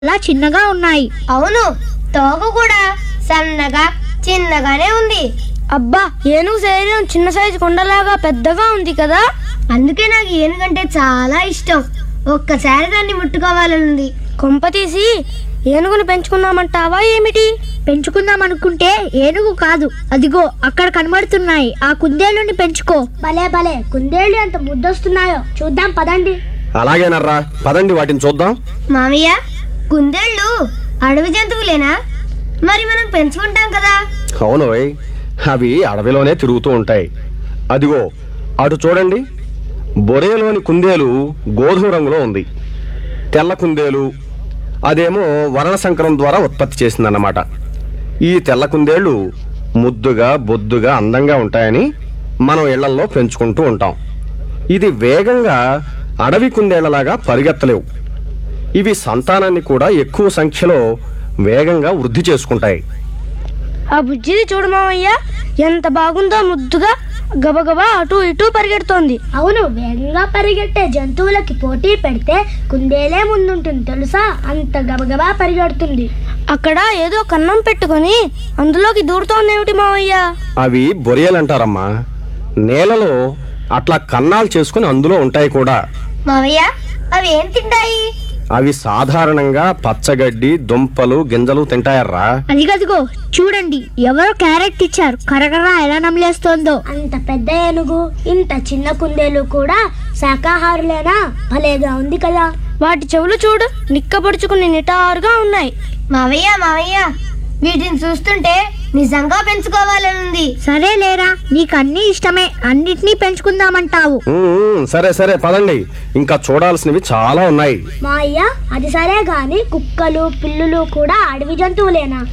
చాలా చిన్నగా ఉన్నాయి అవును తోక కూడా సన్నగా చిన్నగానే ఉంది అబ్బా ఏనుగు శరీరం చిన్న సైజు కొండలాగా పెద్దగా ఉంది కదా అందుకే నాకు ఏనుగంటే చాలా ఇష్టం ఒక్కసారి దాన్ని ముట్టుకోవాలనుంది కొంప తీసి ఏనుగును పెంచుకుందామంటావా ఏమిటి పెంచుకుందాం అనుకుంటే ఏనుగు కాదు అదిగో అక్కడ కనబడుతున్నాయి ఆ కుందేలుని పెంచుకో భలే భలే కుందేళ్ళు ఎంత ముద్దొస్తున్నాయో చూద్దాం పదండి అలాగేనర్రా పదండి వాటిని చూద్దాం మామయ్య కుందేళ్ళు అడవి జంతువులేనా మరి మనం పెంచుకుంటాం కదా అవునోయ్ అవి అడవిలోనే తిరుగుతూ ఉంటాయి అదిగో అటు చూడండి బొరేలోని కుందేలు గోధుమ రంగులో ఉంది తెల్ల కుందేలు అదేమో వర్ణ సంకరం ద్వారా ఉత్పత్తి చేసిందన్నమాట ఈ తెల్ల కుందేళ్ళు ముద్దుగా బొద్దుగా అందంగా ఉంటాయని మనం ఇళ్లల్లో పెంచుకుంటూ ఉంటాం ఇది వేగంగా అడవి కుందేళ్లలాగా పరిగెత్తలేవు ఇవి సంతానాన్ని కూడా ఎక్కువ సంఖ్యలో వేగంగా వృద్ధి చేసుకుంటాయి ఆ బుజ్జిది చూడు మావయ్య ఎంత బాగుందో ముద్దుగా గబగబా అటు ఇటు పరిగెడుతోంది అవును వేగంగా పరిగెట్టే జంతువులకి పోటీ పెడితే కుందేలే ముందుంటుంది తెలుసా అంత గబగబా పరిగెడుతుంది అక్కడ ఏదో కన్నం పెట్టుకొని అందులోకి దూరుతోందేమిటి మావయ్య అవి బొరియలంటారమ్మా నేలలో అట్లా కన్నాలు చేసుకుని అందులో ఉంటాయి కూడా మామయ్య అవి ఏం తింటాయి అవి సాధారణంగా పచ్చగడ్డి దుంపలు గింజలు తింటాయర్రా అదిగదిగో చూడండి ఎవరో క్యారెట్ ఇచ్చారు కరకరా ఎలా నమిలేస్తోందో అంత పెద్ద ఏనుగు ఇంత చిన్న కుందేలు కూడా శాకాహారులేనా భలేగా ఉంది కదా వాటి చెవులు చూడు నిక్కపొడుచుకుని నిటారుగా ఉన్నాయి మావయ్య మావయ్య వీటిని చూస్తుంటే నిజంగా పెంచుకోవాలనుంది సరే లేరా నీకు అన్ని ఇష్టమే అన్నిటినీ పెంచుకుందామంటావు ఉమ్, సరే సరే పదండి ఇంకా చూడాల్సినవి చాలా ఉన్నాయి మా అయ్య అది సరే గాని కుక్కలు పిల్లులు కూడా అడవి జంతువులేనా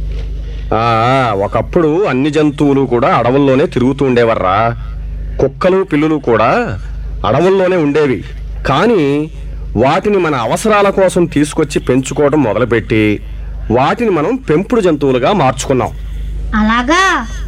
ఆ ఒకప్పుడు అన్ని జంతువులు కూడా అడవుల్లోనే తిరుగుతూ ఉండేవర్రా కుక్కలు పిల్లులు కూడా అడవుల్లోనే ఉండేవి కానీ వాటిని మన అవసరాల కోసం తీసుకొచ్చి పెంచుకోవడం మొదలుపెట్టి వాటిని మనం పెంపుడు జంతువులుగా మార్చుకున్నాం అలాగా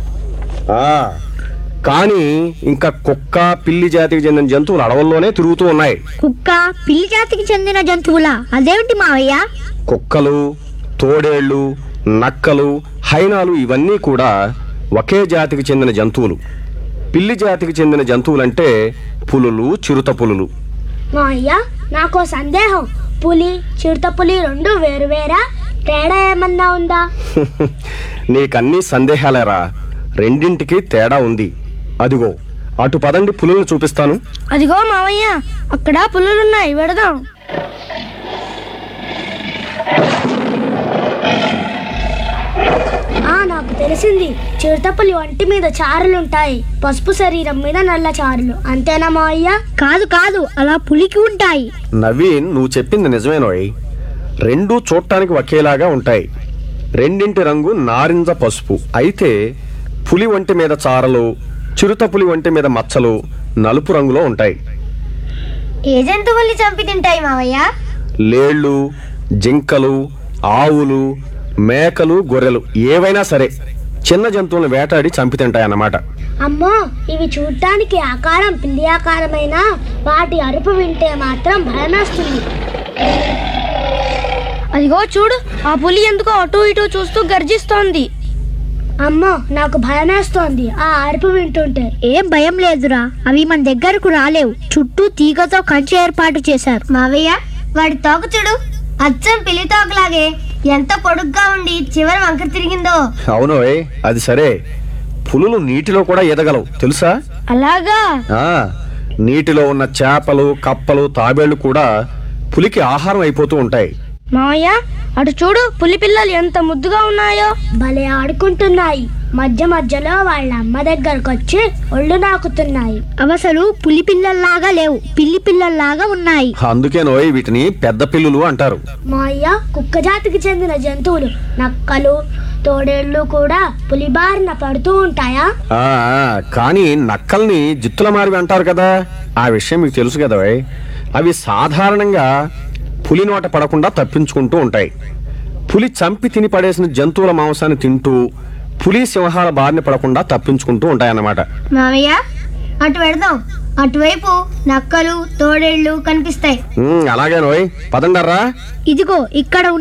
ఆ కానీ ఇంకా కుక్క పిల్లి జాతికి చెందిన జంతువులు అడవుల్లోనే తిరుగుతూ ఉన్నాయి కుక్క పిల్లి జాతికి చెందిన జంతువులా అదేమిటి మావయ్య కుక్కలు తోడేళ్ళు నక్కలు హైనాలు ఇవన్నీ కూడా ఒకే జాతికి చెందిన జంతువులు పిల్లి జాతికి చెందిన జంతువులంటే పులులు చిరుత పులులు మా అయ్య నాకు సందేహం పులి చిరుత పులి రెండు వేరువేరా తేడా ఏమన్నా ఉందా నీకన్నీ సందేహాలేరా రెండింటికి తేడా ఉంది అదిగో అటు పదండి పులులను చూపిస్తాను అదిగో మావయ్య అక్కడ పుల్లులున్నాయి వెడదాం ఆ నాకు తెలిసింది చిరుతపులి ఒంటి మీద చారులుంటాయి పసుపు శరీరం మీద నల్ల చారులు అంతేనా మా అయ్య కాదు కాదు అలా పులికి ఉంటాయి నవీన్ నువ్వు చెప్పింది నిజమేనోయ్ రెండూ చూడటానికి ఒకేలాగా ఉంటాయి రెండింటి రంగు నారింజ పసుపు అయితే పులి ఒంటి మీద చారలు చిరుత పులి ఒంటి మీద మచ్చలు నలుపు రంగులో ఉంటాయి ఏ జంతువుల్ని చంపి తింటాయి మావయ్య లేళ్ళు జింకలు ఆవులు మేకలు గొర్రెలు ఏవైనా సరే చిన్న జంతువులను వేటాడి చంపి తింటాయన్నమాట అమ్మో ఇవి చూడటానికి ఆకారం పిల్లి ఆకారమైన వాటి అరుపు వింటే మాత్రం భయమేస్తుంది అదిగో చూడు ఆ పులి ఎందుకో అటు ఇటు చూస్తూ గర్జిస్తోంది అమ్మో నాకు భయమేస్తోంది ఆ అరుపు వింటుంటే ఏం భయం లేదురా అవి మన దగ్గరకు రాలేవు చుట్టూ తీగతో కంచె ఏర్పాటు చేశారు మావయ్య వాడి తోక చూడు అచ్చం పిల్లి తోకలాగే ఎంత పొడుగ్గా ఉండి చివరి వంకర తిరిగిందో అవునోయ్ అది సరే పులులు నీటిలో కూడా ఎదగలవు తెలుసా అలాగా ఆ నీటిలో ఉన్న చేపలు కప్పలు తాబేళ్లు కూడా పులికి ఆహారం అయిపోతూ ఉంటాయి మావయ్య అటు చూడు పులి పిల్లలు ఎంత ముద్దుగా ఉన్నాయో భలే ఆడుకుంటున్నాయి మధ్య మధ్యలో వాళ్ళ అమ్మ దగ్గరకు వచ్చి ఒళ్ళు నాకుతున్నాయి అవసలు పులి పిల్లల్లాగా లేవు పిల్లి పిల్లల్లాగా ఉన్నాయి అందుకేనోయ్ వీటిని పెద్ద పిల్లులు అంటారు మా అయ్య కుక్క జాతికి చెందిన జంతువులు నక్కలు తోడేళ్ళు కూడా పులి బారిన పడుతూ ఉంటాయా ఆ కానీ నక్కల్ని జిత్తుల మారివి అంటారు కదా ఆ విషయం మీకు తెలుసు కదా ఓయ్. అవి సాధారణంగా పులి నోట పడకుండా తప్పించుకుంటూ ఉంటాయి పులి చంపి తిని పడేసిన జంతువుల మాంసాన్ని తింటూ పులి సింహాల బారిన పడకుండా తప్పించుకుంటూ ఉంటాయన్నమాట మావయ్య అటు పెడదాం అటువైపు నక్కలు తోడేళ్లు కనిపిస్తాయి ఉమ్, అలాగే నోయ్ పదండర్రా ఇదిగో ఇక్కడ